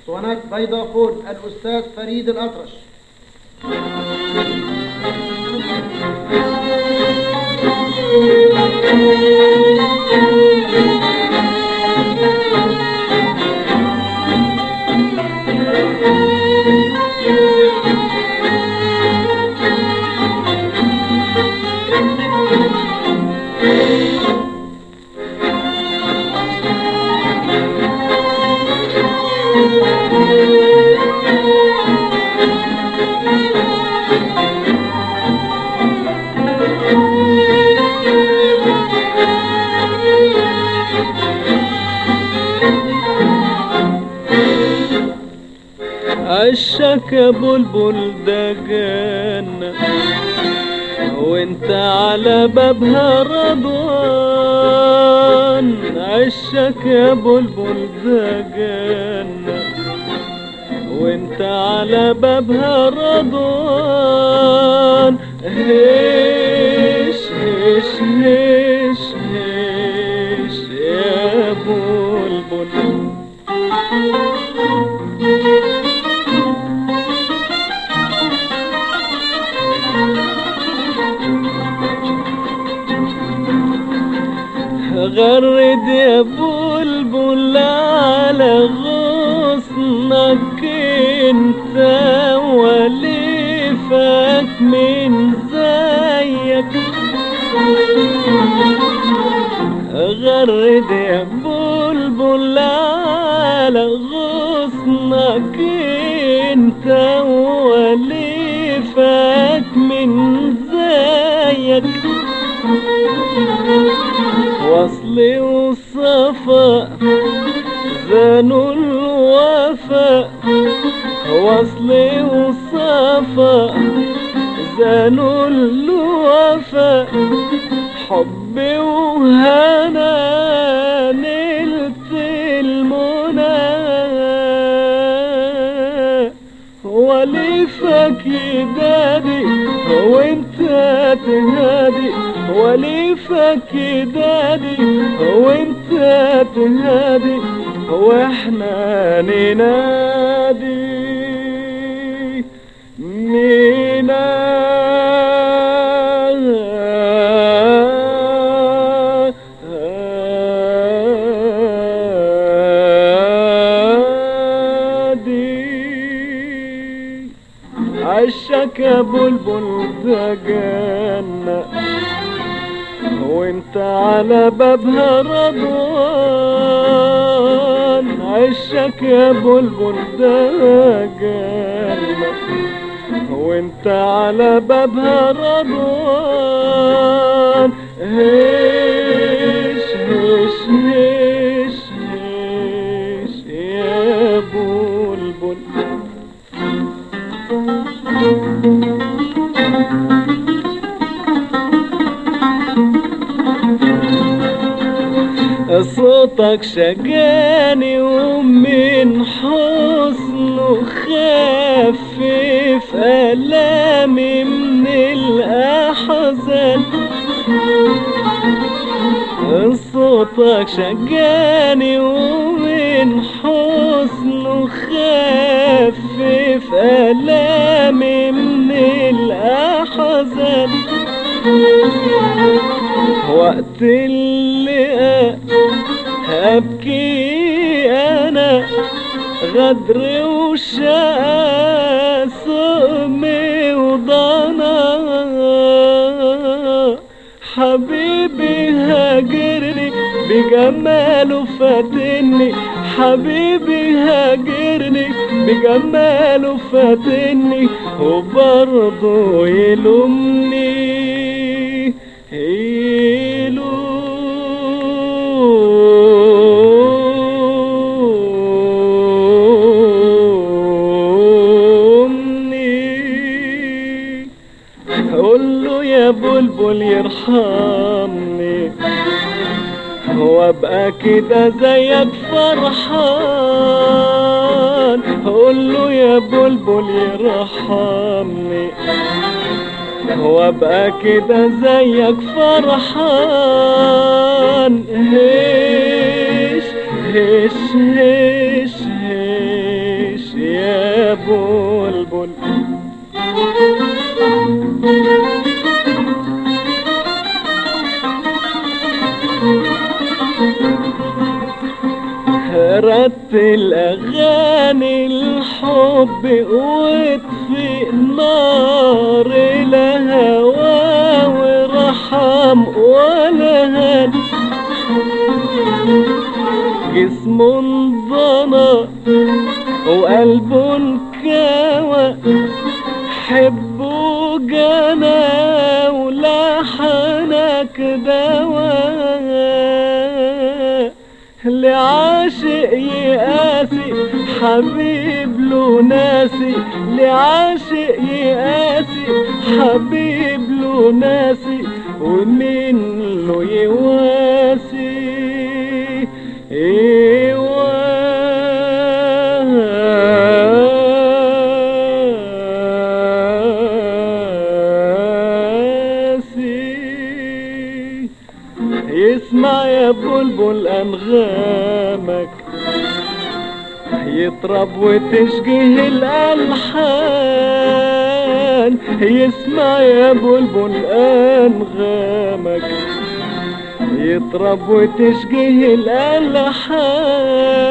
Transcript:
اسطوانات بيضافون الأستاذ فريد الأطرش عشك يا بلبل ده جنة وانت على بابها رضوان عشك يا بلبل ده جنة وانت على بابها رضوان هيش هيش هيش هيش يا بلبل غرد يا بلبل على غصنك انت وليفك من زيك غرد يا بلبل على غصنك انت وليفك من زيك وصل وصفاء زانوا الوفاء وصل وصفاء زانوا الوفاء حب وهنا نلت المنى وليفك يدادي وانت تهادي وليفك يدادي وانت تهادي واحنا ننادي ننادي عشك يا بلبل ده جنة وانت على بابها رضوان عشك يا بلبل ده جنة وانت على بابها رضوان هيش هيش هيش هيش يا بلبل صوتك شجاني ومن حسنه خفف ألامي من الأحزان صوتك شجاني ومن حسنه خفف ألامي من الأحزان وقت اللقاء أبكي أنا غدر وشقى سقمي وضنا حبيبي هاجرني بجماله فاتني حبيبي هاجرني بجماله فاتني وبرضه يلومني يلومني قول له يا بلبل يرحمني وابقى كده زيك فرحان قول له يا بلبل يرحمني وابقى كده زيك فرحان هيش هيش هيش هيش يا بلبل رتل اغاني الحب واطفئ نار الهوى ورحم ولا هن جسم ضنا وقلب انكوى حبه جنا ولحنك دواء لعاشق يقاسي حبيب له ناسي لعاشق يقاسي حبيب له ناسي ومين له يواسي يواسي يسمع يا بلبل أنغامك يطرب وتشجيه الألحان يسمع يا بلبل أنغامك يطرب وتشجيه الألحان